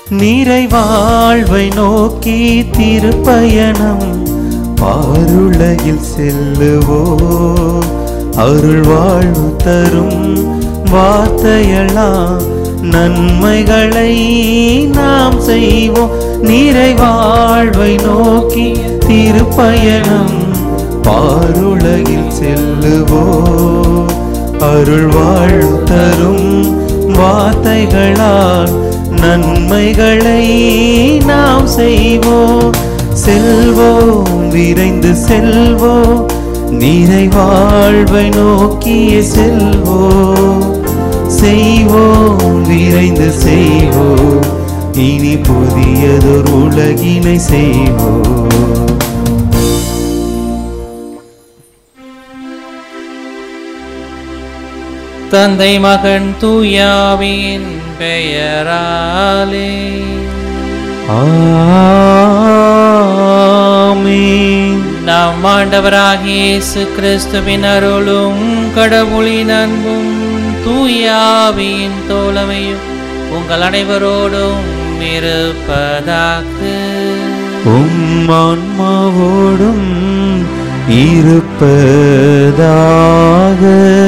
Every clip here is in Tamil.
நிறைவாழ்வை நோக்கி திருப்பயணம் பாருலகில் செல்லுவோ அருள் வாழ்வு தரும் வார்த்தையெல்லாம் நன்மைகளை நாம் செய்வோம் நிறைவாழ்வை நோக்கி திருப்பயணம் பாருலகில் செல்லுவோ அருள் வாழ்வு தரும் வார்த்தைகளால் நன்மைகளை நாம் செய்வோம் செல்வோம் விரைந்து செல்வோம் நிறைவாழ்வை நோக்கிய செல்வோம் செய்வோம் விரைந்து செய்வோம் இனி புதியதொரு உலகினை செய்வோம் தந்தை மகன் தூயாவின் பெயராலே ஆமென் நம் ஆண்டவராகிய இயேசு கிறிஸ்துவின் அருளும் கடவுளின் அன்பும் தூயாவின் தோழமையும் உங்கள் அனைவரோடும் இருப்பதாக உம் ஆன்மாவோடும் இருப்பதாக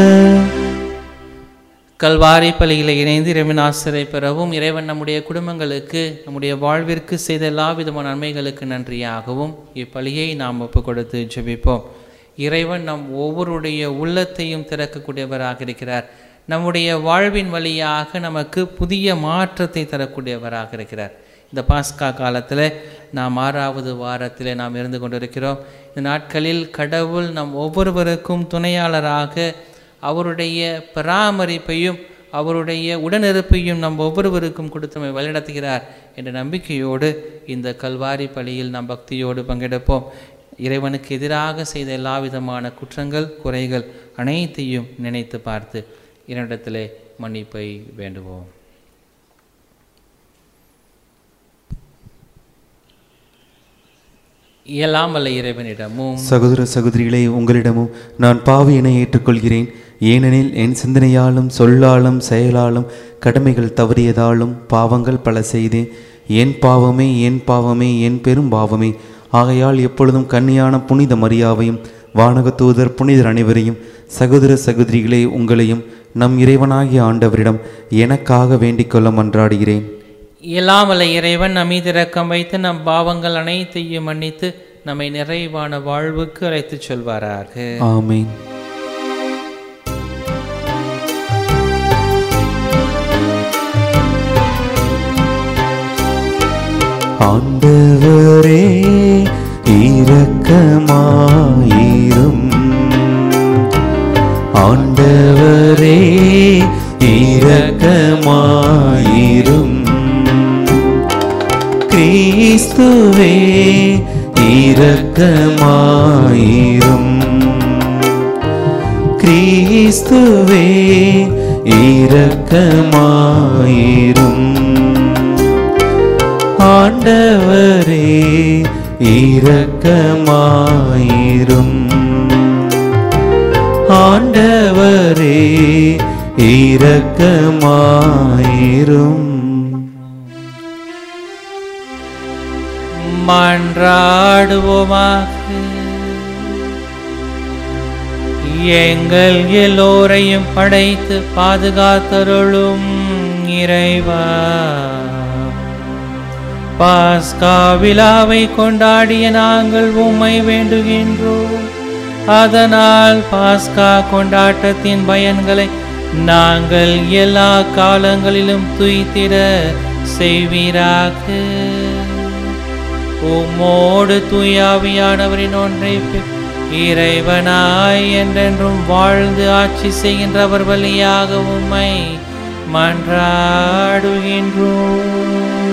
கல்வாரி பலியில் இணைந்து இறைவன் ஆசிரியை பெறவும் இறைவன் நம்முடைய குடும்பங்களுக்கு நம்முடைய வாழ்விற்கு செய்த எல்லா விதமான நன்மைகளுக்கு நன்றியாகவும் இப்பலியை நாம் ஒப்பு கொடுத்து ஜெபிப்போம் இறைவன் நம் ஒவ்வொருடைய உள்ளத்தையும் திறக்கக்கூடியவராக இருக்கிறார் நம்முடைய வாழ்வின் வழியாக நமக்கு புதிய மாற்றத்தை தரக்கூடியவராக இருக்கிறார் இந்த பாஸ்கா காலத்தில் நாம் ஆறாவது வாரத்தில் நாம் இருந்து கொண்டிருக்கிறோம் இந்த நாட்களில் கடவுள் நம் ஒவ்வொருவருக்கும் துணையாளராக அவருடைய பராமரிப்பையும் அவருடைய உடனிருப்பையும் நம் ஒவ்வொருவருக்கும் கொடுத்து நம்மை வழிநடத்துகிறார் என்ற நம்பிக்கையோடு இந்த கல்வாரி பலியில் நாம் பக்தியோடு பங்கெடுப்போம் இறைவனுக்கு எதிராக செய்த எல்லா விதமான குற்றங்கள் குறைகள் அனைத்தையும் நினைத்து பார்த்து இரண்டிடத்திலே மன்னிப்பை வேண்டுவோம் இயலாம் வல்ல இறைவனிடமும் சகோதர சகோதரிகளே உங்களிடமும் நான் பாவியினை ஏற்றுக்கொள்கிறேன் ஏனெனில் என் சிந்தனையாலும் சொல்லாலும் செயலாலும் கடமைகள் தவறியதாலும் பாவங்கள் பல செய்தேன் என் பாவமே என் பாவமே என் பெரும் பாவமே ஆகையால் எப்பொழுதும் கன்னியான புனித மரியாவையும் வானக தூதர் புனிதர் அனைவரையும் சகோதர சகோதரிகளே உங்களையும் நம் இறைவனாகிய ஆண்டவரிடம் எனக்காக வேண்டிக் கொள்ள மன்றாடுகிறேன் எல்லாம் வல்ல இறைவன் நம் மீது இரக்கம் வைத்து நம் பாவங்கள் அனைத்தையும் மன்னித்து நம்மை நிறைவான வாழ்வுக்கு அழைத்துச் செல்வாராக ஆமென் ஆண்டவரே இரக்கமாயிரும் ஆண்டவரே இரக்கமாயிரும் கிறிஸ்துவே இரக்கமாயிரும் கிறிஸ்துவே இரக்கமாயிரும் ஆண்டவரே இரக்கமாயிரும் ஆண்டவரே இரக்கமாயிரும் மன்றாடுவோமாக எங்கள் எல்லோரையும் படைத்து பாதுகாத்தருளும் இறைவா பாஸ்கா விழாவை கொண்டாடிய நாங்கள் உம்மை வேண்டுகின்றோம் அதனால் பாஸ்கா கொண்டாட்டத்தின் பயன்களை நாங்கள் எல்லா காலங்களிலும் துய்த்திட செய்வீராக உம்மோடு தூயாவியானவரின் ஒன்றைப்பு இறைவனாய் என்றென்றும் வாழ்ந்து ஆட்சி செய்கின்றவர் வழியாக உம்மை மன்றாடுகின்றோம்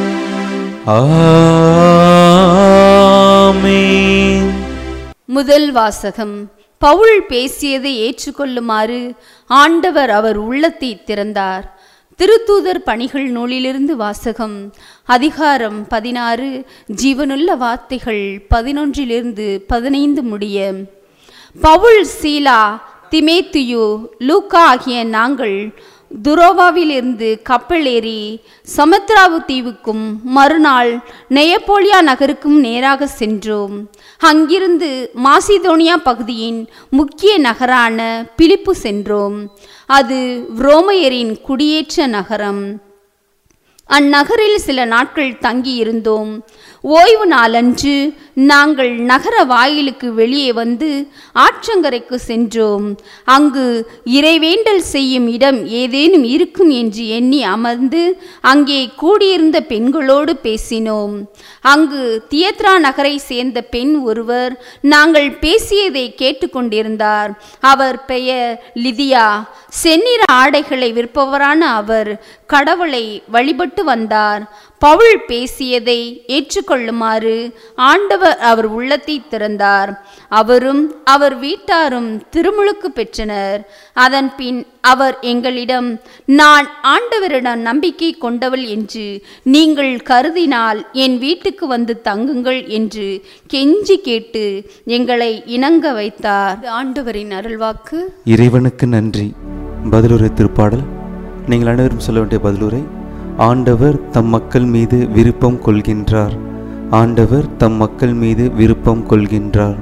ஆமென் முதல் வாசகம் பவுல் பேசியதை ஏற்றுக்கொள்ளுமாறு ஆண்டவர் அவர் உள்ளத்தை திறந்தார் திருத்தூதர் பணிகள் நூலிலிருந்து வாசகம் அதிகாரம் பதினாறு ஜீவனுள்ள வார்த்தைகள் பதினொன்றிலிருந்து பதினைந்து முடிய பவுல் சீலா திமேத்தியு லூக்கா ஆகிய நாங்கள் துரோவாவிலிருந்து கப்பல் ஏறி சமுத்திராவு தீவுக்கும் மறுநாள் நெயப்போலியா நகருக்கும் நேராக சென்றோம் அங்கிருந்து மாசிதோனியா பகுதியின் முக்கிய நகரான பிலிப்பு சென்றோம் அது ரோமையரின் குடியேற்ற நகரம் அந்நகரில் சில நாட்கள் தங்கியிருந்தோம் ஓய்வு நாளன்று நாங்கள் நகர வாயிலுக்கு வெளியே வந்து ஆற்றங்கரைக்கு சென்றோம் அங்கு இறைவேண்டல் செய்யும் இடம் ஏதேனும் இருக்கும் என்று எண்ணி அமர்ந்து அங்கே கூடியிருந்த பெண்களோடு பேசினோம் அங்கு தியத்ரா நகரை சேர்ந்த பெண் ஒருவர் நாங்கள் பேசியதை கேட்டுக்கொண்டிருந்தார் அவர் பெயர் லிதியா செந்நிற ஆடைகளை விற்பவரான அவர் கடவுளை வழிபட்டு வந்தார் பவுல் பேசியதை ஏற்றுக்கொள்ளுமாறு ஆண்டவர் அவர் உள்ளத்தை திறந்தார் அவரும் அவர் வீட்டாரும் திருமுழுக்கு பெற்றனர் அதன் பின் அவர் எங்களிடம் நான் ஆண்டவரிடம் நம்பிக்கை கொண்டவள் என்று நீங்கள் கருதினால் என் வீட்டுக்கு வந்து தங்குங்கள் என்று கெஞ்சி கேட்டு எங்களை இணங்க வைத்தார் ஆண்டவரின் அருள்வாக்கு இறைவனுக்கு நன்றி பதிலுரை திருப்பாடல் நீங்கள் அனைவரும் சொல்ல வேண்டிய பதிலுரை ஆண்டவர் தம் மக்கள் மீது விருப்பம் கொள்கின்றார் ஆண்டவர் தம் மக்கள் மீது விருப்பம் கொள்கின்றார்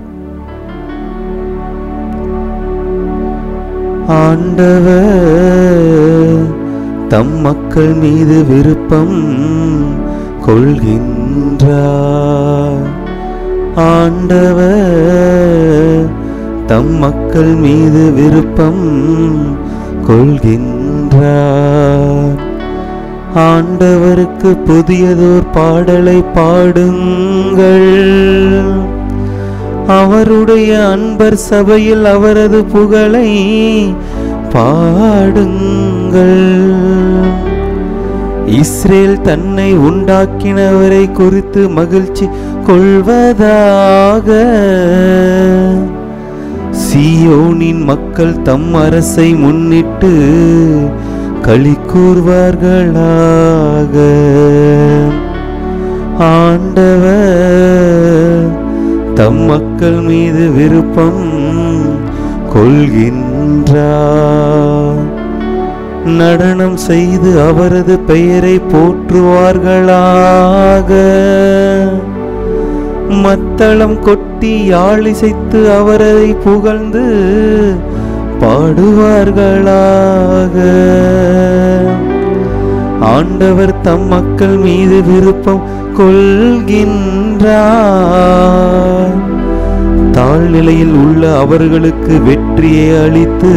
ஆண்டவர் தம் மக்கள் மீது விருப்பம் கொள்கின்றார் ஆண்டவர் தம் மக்கள் மீது விருப்பம் கொள்கின்றார் ஆண்டவருக்கு புதியதோர் பாடலை பாடுங்கள் அவருடைய அன்பர் சபையில் அவரது புகழை பாடுங்கள் இஸ்ரேல் தன்னை உண்டாக்கினவரை குறித்து மகிழ்ச்சி கொள்வதாக சியோனின் மக்கள் தம் அரசை முன்னிட்டு களி கூர்வார்களாக ஆண்டவர் தம் மக்கள் மீது விருப்பம் கொள்கின்றார் நடனம் செய்து அவரது பெயரை போற்றுவார்களாக மத்தளம் கொட்டி யாழிசைத்து அவரை புகழ்ந்து பாடுவார்களாக ஆண்டவர் தம் மக்கள் மீது விருப்பம் கொள்கின்றார் தாழ்நிலையில் உள்ள அவர்களுக்கு வெற்றியை அளித்து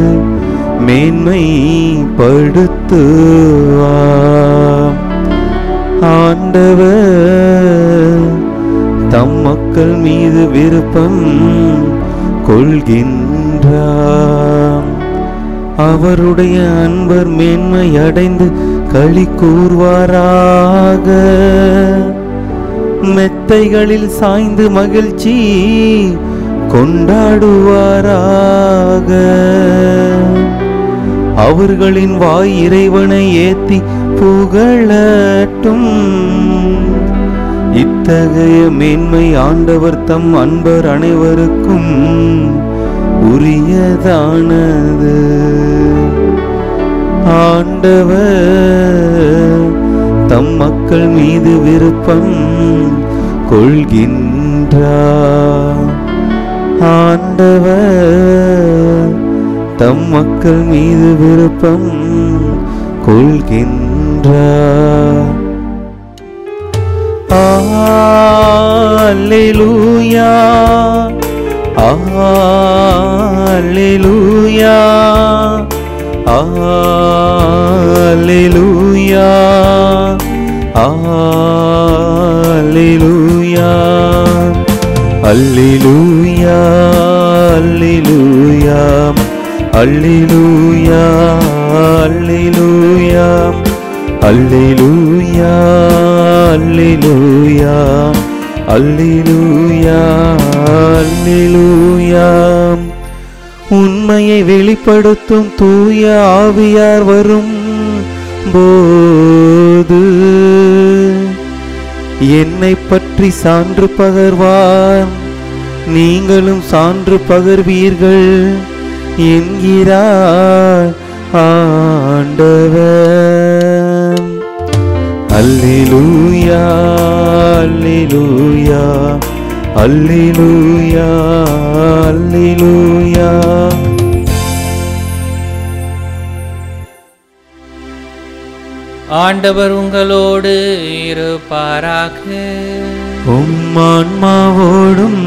மேன்மைப்படுத்துவார் ஆண்டவர் தம் மக்கள் மீது விருப்பம் கொள்கின்றார் அவருடைய அன்பர் மேன்மை அடைந்து களி கூர்வாராக மெத்தைகளில் சாய்ந்து மகிழ்ச்சி கொண்டாடுவாராக அவர்களின் வாய் இறைவனை ஏத்தி புகழட்டும் இத்தகைய மேன்மை ஆண்டவர் தம் அன்பர் அனைவருக்கும் உரியதானது ஆண்டவர் தம் மக்கள் மீது விருப்பம் கொள்கின்றார் ஆண்டவர் தம் மக்கள் மீது விருப்பம் கொள்கின்றார் அல்லேலூயா அல்லேலூயா அல்லேலூயா அல்லேலூயா அல்லேலூயா அல்லேலூயா அல்லேலூயா அல்லேலூயா அல்லேலூயா அல்லேலூயா அல்லேலூயா அல்லேலூயா உண்மையை வெளிப்படுத்தும் தூய ஆவியார் வரும் போது என்னை பற்றி சான்று பகர்வார் நீங்களும் சான்று பகர்வீர்கள் என்கிறார் ஆண்டவர் அல்லேலூயா அல்லேலூயா அல்லேலூயா அல்லேலூயா ஆண்டவர் உங்களோடு இருப்பாராக உம் ஆன்மாவோடும்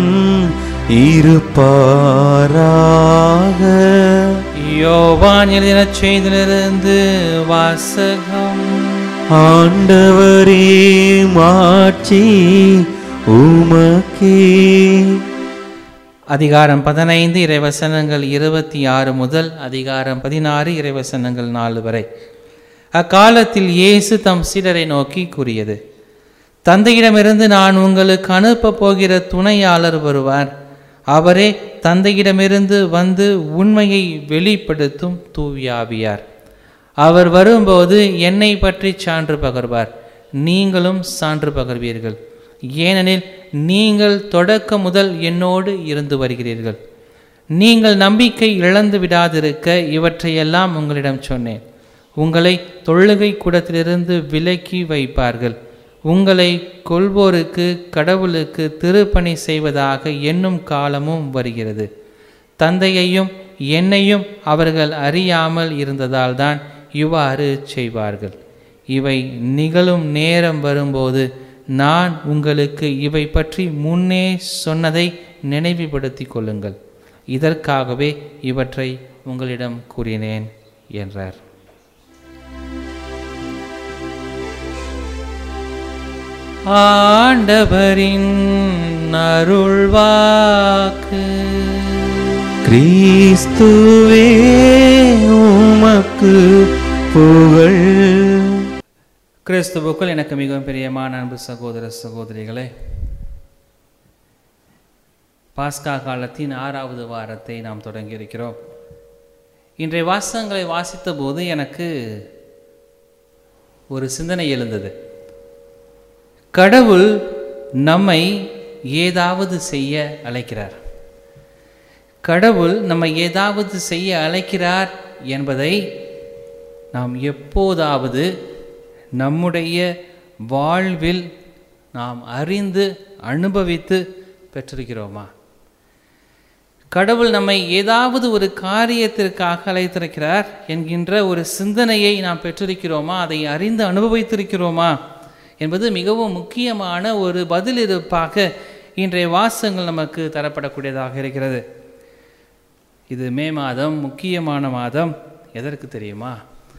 இருப்பாராக யோவான் எழுதின செய்திலிருந்து வாசகம் ஆண்டவரே மாட்சி உமக்கே அதிகாரம் பதினைந்து இறைவசனங்கள் இருபத்தி ஆறு முதல் அதிகாரம் பதினாறு இறைவசனங்கள் நாலு வரை அக்காலத்தில் இயேசு தம் சீடரை நோக்கி கூறியது தந்தையிடமிருந்து நான் உங்களுக்கு அனுப்பப் போகிற துணையாளர் வருவார் அவரே தந்தையிடமிருந்து வந்து உண்மையை வெளிப்படுத்தும் தூவியாவியார் அவர் வரும்போது என்னை பற்றி சான்று பகர்வார் நீங்களும் சான்று பகர்வீர்கள் ஏனெனில் நீங்கள் தொடக்க முதல் என்னோடு இருந்து வருகிறீர்கள் நீங்கள் நம்பிக்கை இழந்து விடாதிருக்க இவற்றையெல்லாம் உங்களிடம் சொன்னேன் உங்களை தொழுகை கூடத்திலிருந்து விலக்கி வைப்பார்கள் உங்களை கொள்வோருக்கு கடவுளுக்கு திருப்பணி செய்வதாக எண்ணும் காலமும் வருகிறது தந்தையையும் என்னையும் அவர்கள் அறியாமல் இருந்ததால்தான் இவ்வாறு செய்வார்கள் இவை நிகழும் நேரம் வரும்போது நான் உங்களுக்கு இவை பற்றி முன்னே சொன்னதை நினைவுபடுத்திக் கொள்ளுங்கள் இதற்காகவே இவற்றை உங்களிடம் கூறினேன் என்றார் ஆண்டவரின் அருள்வாக்கு கிறிஸ்துவே உமக்கு புகழ் கிறிஸ்துவுக்குள் எனக்கு மிகவும் பிரியமான அன்பு சகோதர சகோதரிகளே பாஸ்கா காலத்தின் ஆறாவது வாரத்தை நாம் தொடங்கியிருக்கிறோம் இன்றைய வாசகங்களை வாசித்த போது எனக்கு ஒரு சிந்தனை எழுந்தது கடவுள் நம்மை ஏதாவது செய்ய அழைக்கிறார் கடவுள் நம்மை ஏதாவது செய்ய அழைக்கிறார் என்பதை நாம் எப்போதாவது நம்முடைய வாழ்வில் நாம் அறிந்து அனுபவித்து பெற்றிருக்கிறோமா கடவுள் நம்மை ஏதாவது ஒரு காரியத்திற்காக அழைத்திருக்கிறார் என்கின்ற ஒரு சிந்தனையை நாம் பெற்றிருக்கிறோமா அதை அறிந்து அனுபவித்திருக்கிறோமா என்பது மிகவும் முக்கியமான ஒரு பதிலிருப்பாக இன்றைய வாசகங்கள் நமக்கு தரப்படக்கூடியதாக இருக்கிறது இது மே மாதம் முக்கியமான மாதம் எதற்கு தெரியுமா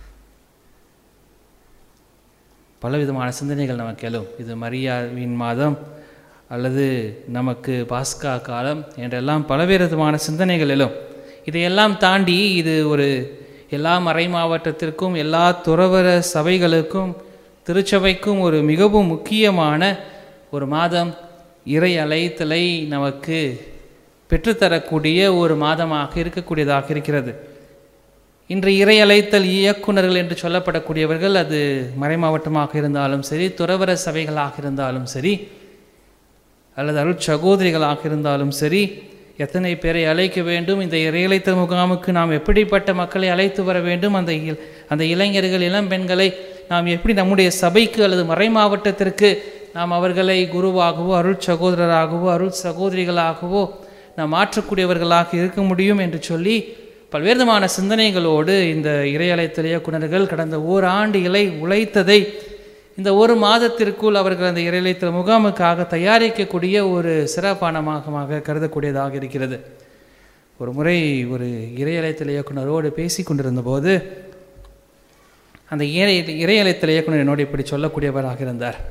பலவிதமான சிந்தனைகள் நமக்கு எழும் இது மரியாவின் மாதம் அல்லது நமக்கு பாஸ்கா காலம் என்றெல்லாம் பலவிதமான சிந்தனைகள் எழும் இதையெல்லாம் தாண்டி இது ஒரு எல்லா மறை மாவட்டத்திற்கும் எல்லா துறவர சபைகளுக்கும் திருச்சபைக்கும் ஒரு மிகவும் முக்கியமான ஒரு மாதம் இறை அழைத்தலை நமக்கு பெற்றுத்தரக்கூடிய ஒரு மாதமாக இருக்கக்கூடியதாக இருக்கிறது இன்று இறை அழைத்தல் இயக்குனர்கள் என்று சொல்லப்படக்கூடியவர்கள் அது மறைமாவட்டமாக இருந்தாலும் சரி துறவர சபைகளாக இருந்தாலும் சரி அல்லது அருள் சகோதரிகளாக இருந்தாலும் சரி எத்தனை பேரை அழைக்க வேண்டும் இந்த இறையழைத்தல் முகாமுக்கு நாம் எப்படிப்பட்ட மக்களை அழைத்து வர வேண்டும் அந்த இல்- அந்த இளைஞர்கள் இளம் பெண்களை நாம் எப்படி நம்முடைய சபைக்கு அல்லது மறை மாவட்டத்திற்கு நாம் அவர்களை குருவாகவோ அருள் சகோதரராகவோ அருள் சகோதரிகளாகவோ நாம் மாற்றக்கூடியவர்களாக இருக்க முடியும் என்று சொல்லி பல்வேறு விதமான சிந்தனைகளோடு இந்த இறையழைத்தல் இயக்குனர்கள் கடந்த ஓராண்டு இலை உழைத்ததை இந்த ஒரு மாதத்திற்குள் அவர்கள் அந்த இறையழைத்தல் முகாமுக்காக தயாரிக்கக்கூடிய ஒரு சிறப்பான மாதமாக கருதக்கூடியதாக இருக்கிறது ஒரு முறை ஒரு இறையழைத்தல் இயக்குனரோடு பேசி கொண்டிருந்த போது அந்த இறை இறையழைத்தல் இயக்குனர் என்னோடு இப்படி சொல்லக்கூடியவராக இருந்தார்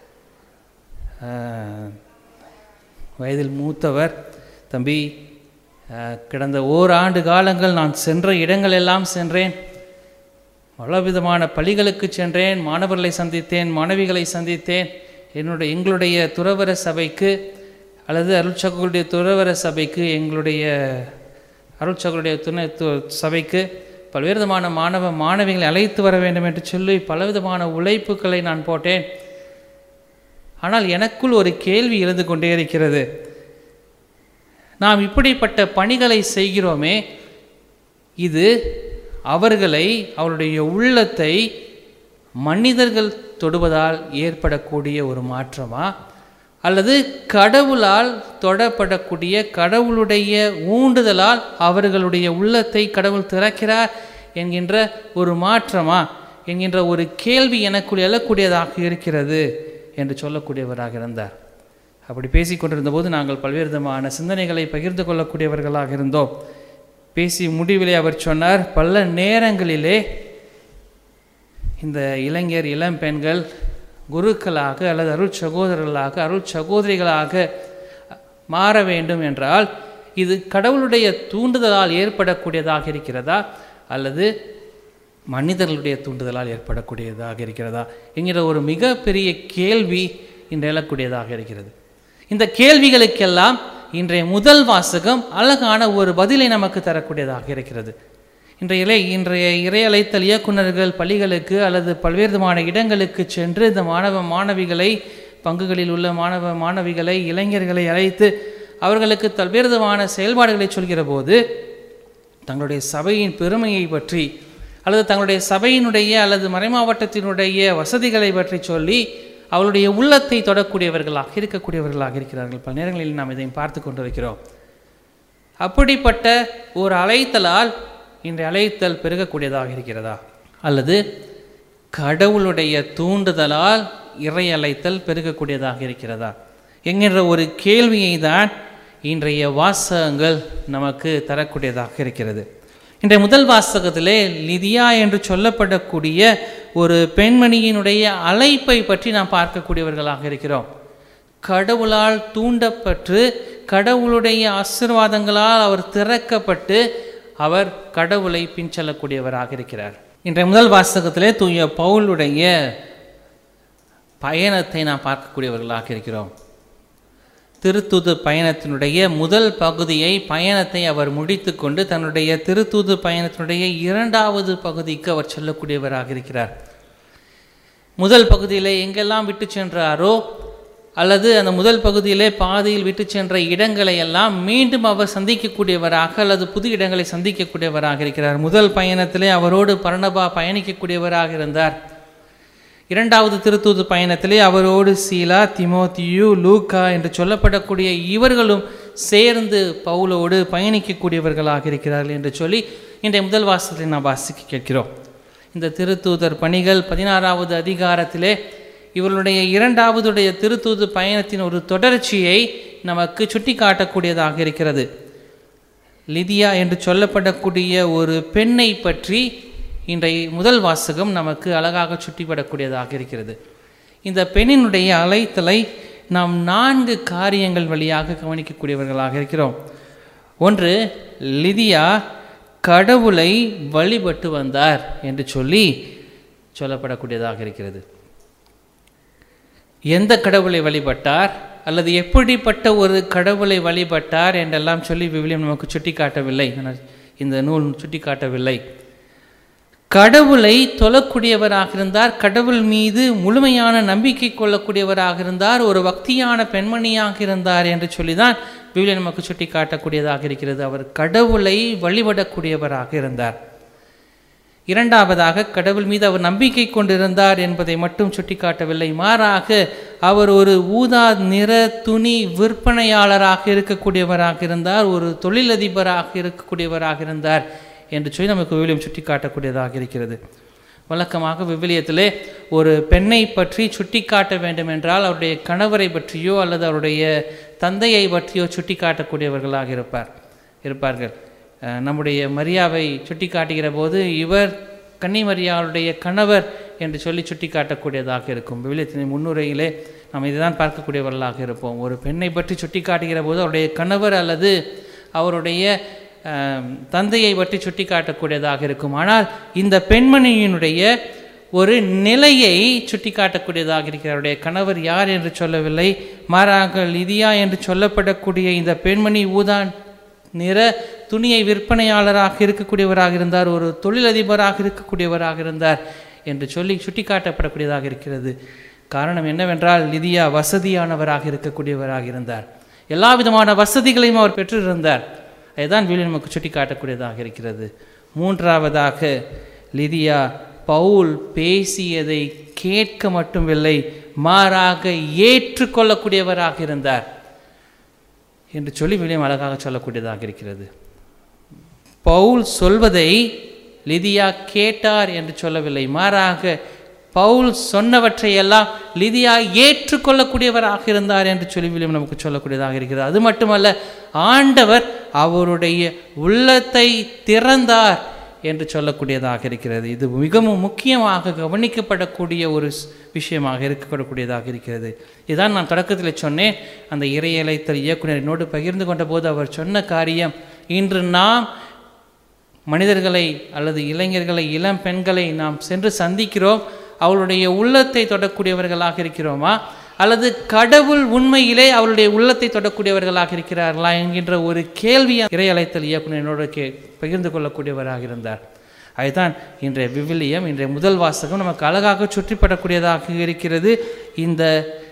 ஆஹ், வயதில் மூத்தவர் தம்பி ஆஹ், கடந்த ஓராண்டு காலங்கள் நான் சென்ற இடங்கள் எல்லாம் சென்றேன் பலவிதமான பள்ளிகளுக்கு சென்றேன் மாணவர்களை சந்தித்தேன் மாணவிகளை சந்தித்தேன் என்னுடைய எங்களுடைய துறவர சபைக்கு அல்லது அருட்சகருடைய துறவர சபைக்கு எங்களுடைய அருட்சகருடைய துணை து- சபைக்கு பல்வேறு விதமான மாணவ மாணவிகளை அழைத்து வர வேண்டும் என்று சொல்லி பலவிதமான உழைப்புகளை நான் போட்டேன் ஆனால் எனக்குள் ஒரு கேள்வி எழுந்து கொண்டே இருக்கிறது நாம் இப்படிப்பட்ட பணிகளை செய்கிறோமே இது அவர்களை அவருடைய உள்ளத்தை மனிதர்கள் தொடுவதால் ஏற்படக்கூடிய ஒரு மாற்றமா அல்லது கடவுளால் தொடப்படக்கூடிய கடவுளுடைய ஊண்டுதலால் அவர்களுடைய உள்ளத்தை கடவுள் திறக்கிறார் என்கின்ற ஒரு மாற்றமா என்கின்ற ஒரு கேள்வி எனக்குள் எழக்கூடியதாக இருக்கிறது என்று சொல்லக்கூடியவராக இருந்தார் அப்படி பேசிக் கொண்டிருந்த போது நாங்கள் பல்வேறு விதமான சிந்தனைகளை பகிர்ந்து கொள்ளக்கூடியவர்களாக இருந்தோம் பேசி முடிவிலே அவர் சொன்னார் பல நேரங்களிலே இந்த இளைஞர் இளம் பெண்கள் குருக்களாக அல்லது அருள் சகோதரர்களாக அருள் சகோதரிகளாக மாற வேண்டும் என்றால் இது கடவுளுடைய தூண்டுதலால் ஏற்படக்கூடியதாக இருக்கிறதா அல்லது மனிதர்களுடைய தூண்டுதலால் ஏற்படக்கூடியதாக இருக்கிறதா என்கிற ஒரு மிகப்பெரிய கேள்வி இன்று எழக்கூடியதாக இருக்கிறது இந்த கேள்விகளுக்கெல்லாம் இன்றைய முதல் வாசகம் அழகான ஒரு பதிலை நமக்கு தரக்கூடியதாக இருக்கிறது இன்றைய இலை இன்றைய இறை அழைத்தல் இயக்குநர்கள் பள்ளிகளுக்கு அல்லது பல்வேறு விதமான இடங்களுக்கு சென்று இந்த மாணவ மாணவிகளை பங்குகளில் உள்ள மாணவ மாணவிகளை இளைஞர்களை அழைத்து அவர்களுக்கு பல்வேறு விதமான செயல்பாடுகளை சொல்கிற போது தங்களுடைய சபையின் பெருமையை பற்றி அல்லது தங்களுடைய சபையினுடைய அல்லது மறைமாவட்டத்தினுடைய வசதிகளை பற்றி சொல்லி அவளுடைய உள்ளத்தை தொடக்கூடியவர்களாக இருக்கக்கூடியவர்களாக இருக்கிறார்கள் பல நேரங்களில் நாம் இதையும் பார்த்து கொண்டிருக்கிறோம் அப்படிப்பட்ட ஒரு அழைத்தலால் இன்றைய அழைத்தல் பெருகக்கூடியதாக இருக்கிறதா அல்லது கடவுளுடைய தூண்டுதலால் இறை அழைத்தல் பெருகக்கூடியதாக இருக்கிறதா என்கின்ற ஒரு கேள்வியை தான் இன்றைய வாசகங்கள் நமக்கு தரக்கூடியதாக இருக்கிறது இன்றைய முதல் வாசகத்திலே லிதியா என்று சொல்லப்படக்கூடிய ஒரு பெண்மணியினுடைய அழைப்பை பற்றி நாம் பார்க்கக்கூடியவர்களாக இருக்கிறோம் கடவுளால் தூண்டப்பட்டு கடவுளுடைய ஆசிர்வாதங்களால் அவர் திறக்கப்பட்டு அவர் கடவுளை பின்செல்லக்கூடியவராக இருக்கிறார் இன்றைய முதல் வாசகத்திலே தூய பவுலுடைய பயணத்தை நாம் பார்க்கக்கூடியவர்களாக இருக்கிறோம் திருத்தூது பயணத்தினுடைய முதல் பகுதியை பயணத்தை அவர் முடித்துக்கொண்டு தன்னுடைய திருத்தூது பயணத்தினுடைய இரண்டாவது பகுதிக்கு அவர் செல்லக்கூடியவராக இருக்கிறார் முதல் பகுதியில் எங்கெல்லாம் விட்டு சென்றாரோ அல்லது அந்த முதல் பகுதியிலே பாதியில் விட்டு சென்ற இடங்களை எல்லாம் மீண்டும் அவர் சந்திக்கக்கூடியவராக அல்லது புது இடங்களை சந்திக்கக்கூடியவராக இருக்கிறார் முதல் பயணத்திலே அவரோடு பரணபா பயணிக்கக்கூடியவராக இருந்தார் இரண்டாவது திருத்தூது பயணத்திலே அவரோடு சீலா திமோத்தியு லூக்கா என்று சொல்லப்படக்கூடிய இவர்களும் சேர்ந்து பவுலோடு பயணிக்கக்கூடியவர்களாக இருக்கிறார்கள் என்று சொல்லி இன்றைய முதல் வாசத்தை நாம் வாசிக்க கேட்கிறோம் இந்த திருத்தூதர் பணிகள் பதினாறாவது அதிகாரத்திலே இவர்களுடைய இரண்டாவதுடைய திருத்தூது பயணத்தின் ஒரு தொடர்ச்சியை நமக்கு சுட்டி காட்டக்கூடியதாக இருக்கிறது லிதியா என்று சொல்லப்படக்கூடிய ஒரு பெண்ணை பற்றி இன்றைய முதல் வாசகம் நமக்கு அழகாக சுட்டிப்படக்கூடியதாக இருக்கிறது இந்த பெண்ணினுடைய அலைத்தலை நாம் நான்கு காரியங்கள் வழியாக கவனிக்கக்கூடியவர்களாக இருக்கிறோம் ஒன்று லிதியா கடவுளை வழிபட்டு வந்தார் என்று சொல்லி சொல்லப்படக்கூடியதாக இருக்கிறது எந்த கடவுளை வழிபட்டார் அல்லது எப்படிப்பட்ட ஒரு கடவுளை வழிபட்டார் என்றெல்லாம் சொல்லி விவிலியம் நமக்கு சுட்டி காட்டவில்லை இந்த நூல் சுட்டி காட்டவில்லை கடவுளை தொழக்கூடியவராக இருந்தார் கடவுள் மீது முழுமையான நம்பிக்கை கொள்ளக்கூடியவராக இருந்தார் ஒரு பக்தியான பெண்மணியாக இருந்தார் என்று சொல்லிதான் விவிலியம் நமக்கு சுட்டி காட்டக்கூடியதாக இருக்கிறது அவர் கடவுளை வழிபடக்கூடியவராக இருந்தார் இரண்டாவதாக கடவுள் மீது அவர் நம்பிக்கை கொண்டிருந்தார் என்பதை மட்டும் சுட்டிக்காட்டவில்லை மாறாக அவர் ஒரு ஊதா நிற துணி விற்பனையாளராக இருக்கக்கூடியவராக இருந்தார் ஒரு தொழிலதிபராக இருக்கக்கூடியவராக இருந்தார் என்று சொல்லி நமக்கு விவிலியம் சுட்டி காட்டக்கூடியதாக இருக்கிறது வழக்கமாக விவிலியத்திலே ஒரு பெண்ணை பற்றி சுட்டி காட்ட வேண்டும் என்றால் அவருடைய கணவரை பற்றியோ அல்லது அவருடைய தந்தையை பற்றியோ சுட்டி காட்டக்கூடியவர்களாக இருப்பார் இருப்பார்கள் நம்முடைய மரியாவை சுட்டி காட்டுகிற போது இவர் கன்னி மரியாவுடைய கணவர் என்று சொல்லி சுட்டி காட்டக்கூடியதாக இருக்கும் விவிலியத்தின் முன்னுரையிலே நாம் இதுதான் பார்க்கக்கூடியவர்களாக இருப்போம் ஒரு பெண்ணை பற்றி சுட்டி காட்டுகிற போது அவருடைய கணவர் அல்லது அவருடைய தந்தையை பற்றி சுட்டி காட்டக்கூடியதாக இருக்கும் ஆனால் இந்த பெண்மணியினுடைய ஒரு நிலையை சுட்டி காட்டக்கூடியதாக இருக்கிறாருடைய கணவர் யார் என்று சொல்லவில்லை மாறாக லிதியா என்று சொல்லப்படக்கூடிய இந்த பெண்மணி ஊதான் நிற துணியை விற்பனையாளராக இருக்கக்கூடியவராக இருந்தார் ஒரு தொழிலதிபராக இருக்கக்கூடியவராக இருந்தார் என்று சொல்லி சுட்டிக்காட்டப்படக்கூடியதாக இருக்கிறது காரணம் என்னவென்றால் லிதியா வசதியானவராக இருக்கக்கூடியவராக இருந்தார் எல்லா விதமான வசதிகளையும் அவர் பெற்றிருந்தார் அதுதான் வீடு நமக்கு சுட்டி காட்டக்கூடியதாக இருக்கிறது மூன்றாவதாக லிதியா பவுல் பேசியதை கேட்க மட்டுமில்லை மாறாக ஏற்றுக்கொள்ளக்கூடியவராக இருந்தார் என்று சொல்லி விலியம் அழகாக சொல்லக்கூடியதாக இருக்கிறது பவுல் சொல்வதை லிதியா கேட்டார் என்று சொல்லவில்லை மாறாக பவுல் சொன்னவற்றையெல்லாம் லிதியா ஏற்றுக்கொள்ளக்கூடியவராக இருந்தார் என்று சொல்லி விலியம் நமக்கு சொல்லக்கூடியதாக இருக்கிறது அது மட்டுமல்ல ஆண்டவர் அவருடைய உள்ளத்தை திறந்தார் என்று சொல்லக்கூடியதாக இருக்கிறது இது மிகவும் முக்கியமாக கவனிக்கப்படக்கூடிய ஒரு ஸ்- விஷயமாக இருக்கக்கூடியதாக இருக்கிறது இதான் நான் தொடக்கத்தில் சொன்னேன் அந்த இறையலைத்தல் இயக்குனர் என்னோடு பகிர்ந்து கொண்ட போது அவர் சொன்ன காரியம் இன்று நாம் மனிதர்களை அல்லது இளைஞர்களை இளம் பெண்களை நாம் சென்று சந்திக்கிறோம் அவளுடைய உள்ளத்தை தொடக்கூடியவர்களாக இருக்கிறோமா அல்லது கடவுள் உண்மையிலே அவருடைய உள்ளத்தை தொடக்கூடியவர்களாக இருக்கிறார்களா என்கின்ற ஒரு கேள்வியை இறை அழைத்தல் இயக்குனர் என்னோடு கே பகிர்ந்து கொள்ளக்கூடியவராக இருந்தார் அதுதான் இன்றைய விவிலியம் இன்றைய முதல் வாசகம் நமக்கு அழகாக சுற்றிப்படக்கூடியதாக இருக்கிறது இந்த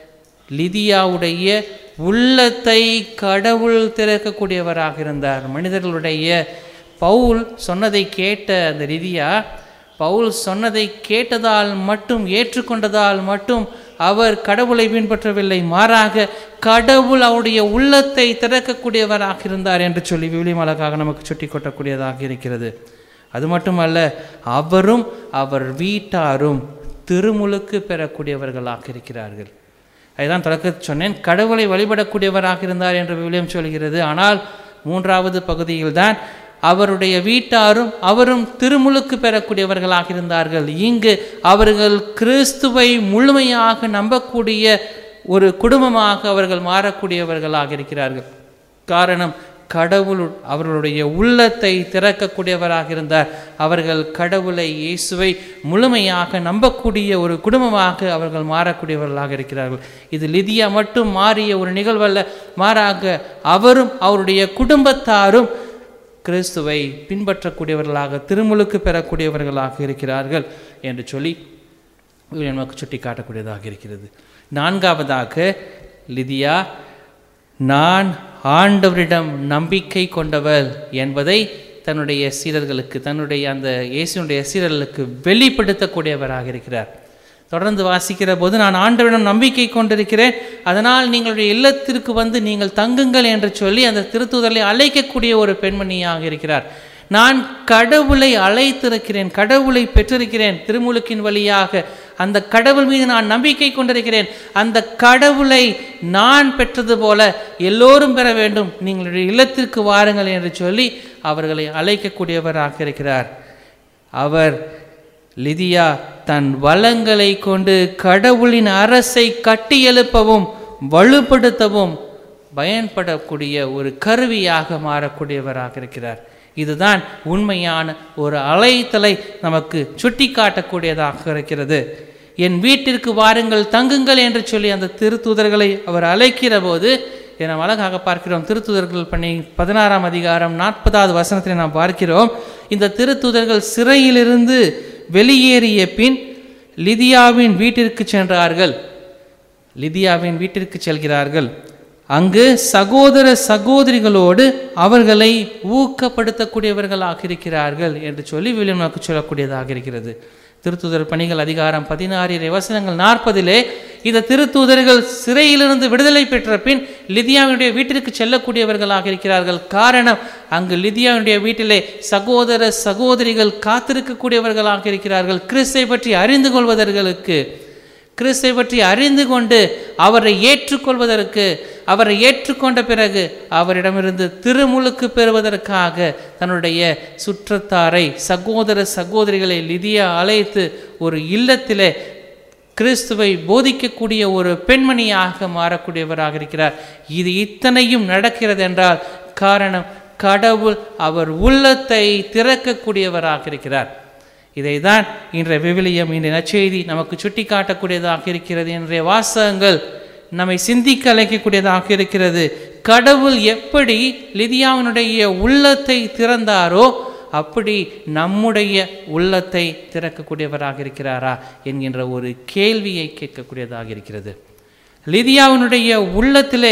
லிதியாவுடைய உள்ளத்தை கடவுள் திறக்கக்கூடியவராக இருந்தார் மனிதர்களுடைய பவுல் சொன்னதை கேட்ட அந்த லிதியா பவுல் சொன்னதை கேட்டதால் மட்டும் ஏற்றுக்கொண்டதால் மட்டும் அவர் கடவுளை பின்பற்றவில்லை மாறாக கடவுள் அவருடைய உள்ளத்தை திறக்கக்கூடியவராக இருந்தார் என்று சொல்லி விவிலியம் அழகாக நமக்கு சுட்டி கொட்டக்கூடியதாக இருக்கிறது அது மட்டுமல்ல அவரும் அவர் வீட்டாரும் திருமுழுக்கு பெறக்கூடியவர்களாக இருக்கிறார்கள் அதுதான் தொடக்க சொன்னேன் கடவுளை வழிபடக்கூடியவராக இருந்தார் என்று விவிலியம் சொல்கிறது ஆனால் மூன்றாவது பகுதியில்தான் அவருடைய வீட்டாரும் அவரும் திருமுழுக்கு பெறக்கூடியவர்களாக இருந்தார்கள் இங்கு அவர்கள் கிறிஸ்துவை முழுமையாக நம்பக்கூடிய ஒரு குடும்பமாக அவர்கள் மாறக்கூடியவர்களாக இருக்கிறார்கள் காரணம் கடவுள் அவர்களுடைய உள்ளத்தை திறக்கக்கூடியவராக இருந்தார் அவர்கள் கடவுளை இயேசுவை முழுமையாக நம்பக்கூடிய ஒரு குடும்பமாக அவர்கள் மாறக்கூடியவர்களாக இருக்கிறார்கள் இது லிதியா மட்டும் மாறிய ஒரு நிகழ்வல்ல மாறாக அவரும் அவருடைய குடும்பத்தாரும் கிறிஸ்துவை பின்பற்றக்கூடியவர்களாக திருமுழுக்கு பெறக்கூடியவர்களாக இருக்கிறார்கள் என்று சொல்லி இவர் நமக்கு சுட்டி காட்டக்கூடியதாக இருக்கிறது நான்காவதாக லிதியா நான் ஆண்டவரிடம் நம்பிக்கை கொண்டவள் என்பதை தன்னுடைய சீடர்களுக்கு தன்னுடைய அந்த இயேசுனுடைய சீடர்களுக்கு வெளிப்படுத்தக்கூடியவராக இருக்கிறார் தொடர்ந்து வாசிக்கிற போது நான் ஆண்டவரிடம் நம்பிக்கை கொண்டிருக்கிறேன் அதனால் நீங்களுடைய இல்லத்திற்கு வந்து நீங்கள் தங்குங்கள் என்று சொல்லி அந்த திருத்துதலை அழைக்கக்கூடிய ஒரு பெண்மணியாக இருக்கிறார் நான் கடவுளை அழைத்திருக்கிறேன் கடவுளை பெற்றிருக்கிறேன் திருமுழுக்கின் வழியாக அந்த கடவுள் மீது நான் நம்பிக்கை கொண்டிருக்கிறேன் அந்த கடவுளை நான் பெற்றது போல எல்லோரும் பெற வேண்டும் நீங்களுடைய இல்லத்திற்கு வாருங்கள் என்று சொல்லி அவர்களை அழைக்கக்கூடியவராக இருக்கிறார் அவர் லிதியா தன் வளங்களை கொண்டு கடவுளின் அரசை கட்டியெழுப்பவும் வலுப்படுத்தவும் பயன்படக்கூடிய ஒரு கருவியாக மாறக்கூடியவராக இருக்கிறார் இதுதான் உண்மையான ஒரு அலைத்தலை நமக்கு சுட்டி காட்டக்கூடியதாக இருக்கிறது என் வீட்டிற்கு வாருங்கள் தங்குங்கள் என்று சொல்லி அந்த திருத்தூதர்களை அவர் அழைக்கிற போது இதை நாம் அழகாக பார்க்கிறோம் திருத்தூதர்கள் பண்ணி பதினாறாம் அதிகாரம் நாற்பதாவது வசனத்தில் நாம் பார்க்கிறோம் இந்த திருத்தூதர்கள் சிறையிலிருந்து வெளியேறிய பின் லிதியாவின் வீட்டிற்கு சென்றார்கள் லிதியாவின் வீட்டிற்கு செல்கிறார்கள் அங்கு சகோதர சகோதரிகளோடு அவர்களை ஊக்கப்படுத்தக்கூடியவர்களாக இருக்கிறார்கள் என்று சொல்லி வில்லியம் நமக்கு சொல்லக்கூடியதாக இருக்கிறது திருத்தூதர் பணிகள் அதிகாரம் பதினாறு வசனங்கள் நாற்பதிலே இந்த திருத்தூதர்கள் சிறையிலிருந்து விடுதலை பெற்ற பின் லிதியாவுடைய வீட்டிற்கு செல்லக்கூடியவர்களாக இருக்கிறார்கள் காரணம் அங்கு லிதியாவுடைய வீட்டிலே சகோதர சகோதரிகள் காத்திருக்கக்கூடியவர்களாக இருக்கிறார்கள் கிறிஸ்தை பற்றி அறிந்து கொள்வதற்கு கிறிஸ்தை பற்றி அறிந்து கொண்டு அவரை ஏற்றுக்கொள்வதற்கு அவரை ஏற்றுக்கொண்ட பிறகு அவரிடமிருந்து திருமுழுக்கு பெறுவதற்காக தன்னுடைய சுற்றத்தாரை சகோதர சகோதரிகளை லிதியா அழைத்து ஒரு இல்லத்திலே கிறிஸ்துவை போதிக்கக்கூடிய ஒரு பெண்மணியாக மாறக்கூடியவராக இருக்கிறார் இது இத்தனையும் நடக்கிறது என்றால் காரணம் கடவுள் அவர் உள்ளத்தை திறக்கக்கூடியவராக இருக்கிறார் இதைதான் இன்றைய விவிலியம் இன்றைய நற்செய்தி நமக்கு சுட்டி காட்டக்கூடியதாக இருக்கிறது இன்றைய வாசகங்கள் நம்மை சிந்திக்க அழைக்கக்கூடியதாக இருக்கிறது கடவுள் எப்படி லிதியாவினுடைய உள்ளத்தை திறந்தாரோ அப்படி நம்முடைய உள்ளத்தை திறக்கக்கூடியவராக இருக்கிறாரா என்கின்ற ஒரு கேள்வியை கேட்கக்கூடியதாக இருக்கிறது லிதியாவினுடைய உள்ளத்திலே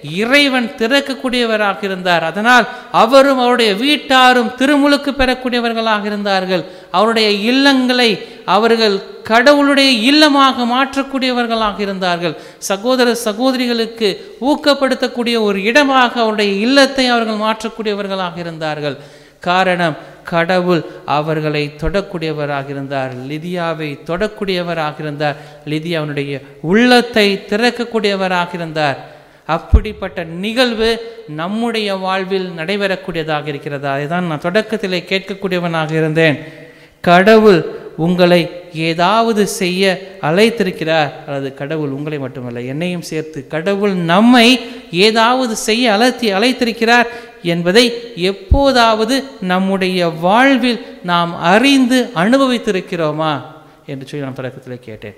இறைவன் திறக்கக்கூடியவராக இருந்தார் அதனால் அவரும் அவருடைய வீட்டாரும் திருமுழுக்கு பெறக்கூடியவர்களாக இருந்தார்கள் அவருடைய இல்லங்களை அவர்கள் கடவுளுடைய இல்லமாக மாற்றக்கூடியவர்களாக இருந்தார்கள் சகோதர சகோதரிகளுக்கு ஊக்கப்படுத்தக்கூடிய ஒரு இடமாக அவருடைய இல்லத்தை அவர்கள் மாற்றக்கூடியவர்களாக இருந்தார்கள் காரணம் கடவுள் அவர்களை தொடக்கூடியவராக இருந்தார் லிதியாவை தொடக்கூடியவராக இருந்தார் லிதியாவினுடைய உள்ளத்தை திறக்கக்கூடியவராக இருந்தார் அப்படிப்பட்ட நிகழ்வு நம்முடைய வாழ்வில் நடைபெறக்கூடியதாக இருக்கிறதா அதுதான் நான் தொடக்கத்திலே கேட்கக்கூடியவனாக இருந்தேன் கடவுள் உங்களை ஏதாவது செய்ய அழைத்திருக்கிறார் அல்லது கடவுள் உங்களை மட்டுமல்ல என்னையும் சேர்த்து கடவுள் நம்மை ஏதாவது செய்ய அழைத்தி அழைத்திருக்கிறார் என்பதை எப்போதாவது நம்முடைய வாழ்வில் நாம் அறிந்து அனுபவித்திருக்கிறோமா என்று சொல்லி நான் தொடக்கத்தில் கேட்டேன்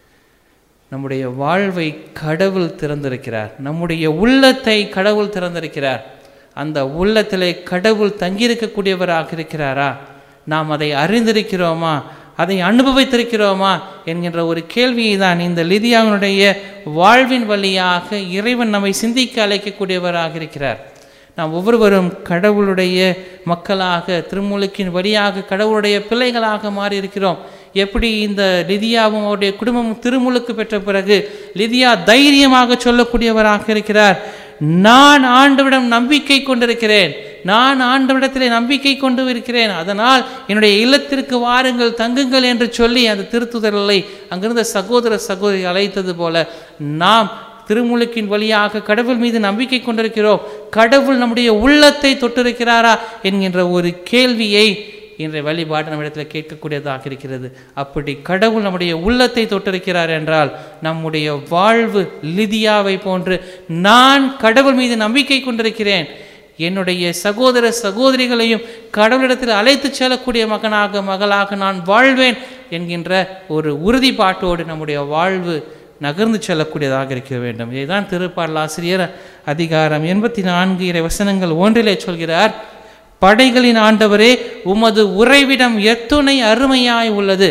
நம்முடைய வாழ்வை கடவுள் திறந்திருக்கிறார் நம்முடைய உள்ளத்தை கடவுள் திறந்திருக்கிறார் அந்த உள்ளத்திலே கடவுள் தங்கியிருக்கக்கூடியவராக இருக்கிறாரா நாம் அதை அறிந்திருக்கிறோமா அதை அனுபவித்திருக்கிறோமா என்கின்ற ஒரு கேள்வியை தான் இந்த லிதியாவினுடைய வாழ்வின் வழியாக இறைவன் நம்மை சிந்திக்க அழைக்கக்கூடியவராக இருக்கிறார் நாம் ஒவ்வொருவரும் கடவுளுடைய மக்களாக திருமுழுக்கின் வழியாக கடவுளுடைய பிள்ளைகளாக மாறி இருக்கிறோம் எப்படி இந்த லிதியாவும் அவருடைய குடும்பமும் திருமுழுக்கு பெற்ற பிறகு லிதியா தைரியமாக சொல்லக்கூடியவராக இருக்கிறார் நான் ஆண்டவிடம் நம்பிக்கை கொண்டிருக்கிறேன் நான் ஆண்டவிடத்திலே நம்பிக்கை கொண்டு இருக்கிறேன் அதனால் என்னுடைய இல்லத்திற்கு வாருங்கள் தங்குங்கள் என்று சொல்லி அந்த திருத்துதர்களை அங்கிருந்த சகோதர சகோதரி அழைத்தது போல நாம் திருமுழுக்கின் வழியாக கடவுள் மீது நம்பிக்கை கொண்டிருக்கிறோம் கடவுள் நம்முடைய உள்ளத்தை தொட்டிருக்கிறாரா என்கின்ற ஒரு கேள்வியை இன்றைய வழிபாடு நம்மிடத்தில் கேட்கக்கூடியதாக இருக்கிறது அப்படி கடவுள் நம்முடைய உள்ளத்தை தொட்டிருக்கிறார் என்றால் நம்முடைய வாழ்வு லிதியாவை போன்று நான் கடவுள் மீது நம்பிக்கை கொண்டிருக்கிறேன் என்னுடைய சகோதர சகோதரிகளையும் கடவுளிடத்தில் அழைத்து செல்லக்கூடிய மகனாக மகளாக நான் வாழ்வேன் என்கின்ற ஒரு உறுதிப்பாட்டோடு நம்முடைய வாழ்வு நகர்ந்து செல்லக்கூடியதாக இருக்க வேண்டும் இதைதான் திருப்பாடல் ஆசிரியர் அதிகாரம் எண்பத்தி நான்கு இறை வசனங்கள் ஒன்றிலே சொல்கிறார் படைகளின் ஆண்டவரே உமது உறைவிடம் எத்துணை அருமையாய் உள்ளது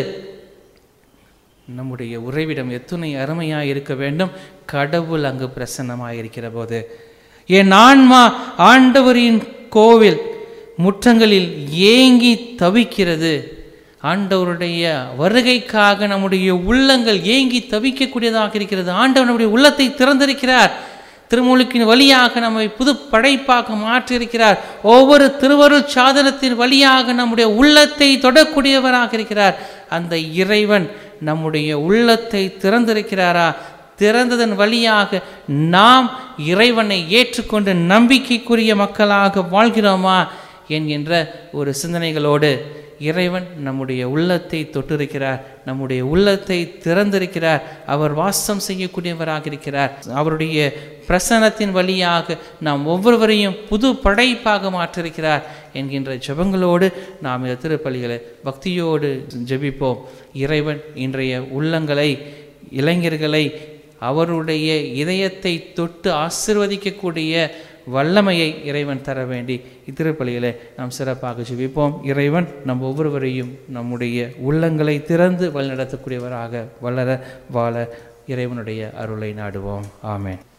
நம்முடைய உறைவிடம் எத்துணை அருமையாய் இருக்க வேண்டும் கடவுள் அங்கு பிரசன்னமாய் இருக்கிற போது என் ஆன்மா ஆண்டவரின் கோவில் முற்றங்களில் ஏங்கி தவிக்கிறது ஆண்டவருடைய வருகைக்காக நம்முடைய உள்ளங்கள் ஏங்கி தவிக்கக்கூடியதாக இருக்கிறது ஆண்டவர் நம்முடைய உள்ளத்தை திறந்திருக்கிறார் திருமுழுக்கின் வழியாக நம்மை புது படைப்பாக மாற்றியிருக்கிறார் ஒவ்வொரு திருவருள் சாதனத்தின் வழியாக நம்முடைய உள்ளத்தை தொடக்கூடியவராக இருக்கிறார் அந்த இறைவன் நம்முடைய உள்ளத்தை திறந்திருக்கிறாரா திறந்ததன் வழியாக நாம் இறைவனை ஏற்றுக்கொண்டு நம்பிக்கைக்குரிய மக்களாக வாழ்கிறோமா என்கின்ற ஒரு சிந்தனைகளோடு இறைவன் நம்முடைய உள்ளத்தை தொட்டிருக்கிறார் நம்முடைய உள்ளத்தை திறந்திருக்கிறார் அவர் வாசம் செய்யக்கூடியவராக இருக்கிறார் அவருடைய பிரசனத்தின் வழியாக நாம் ஒவ்வொருவரையும் புது படைப்பாக மாற்றிருக்கிறார் என்கின்ற ஜெபங்களோடு நாம் இந்த திருப்பலிகளை பக்தியோடு ஜெபிப்போம் இறைவன் இன்றைய உள்ளங்களை இளைஞர்களை அவருடைய இதயத்தை தொட்டு ஆசிர்வதிக்கக்கூடிய வல்லமையை இறைவன் தர வேண்டி இத்திருப்பலிகளை நாம் சிறப்பாக ஜெபிப்போம் இறைவன் நம் ஒவ்வொருவரையும் நம்முடைய உள்ளங்களை திறந்து வழிநடத்தக்கூடியவராக வளர வாழ இறைவனுடைய அருளை நாடுவோம் ஆமென்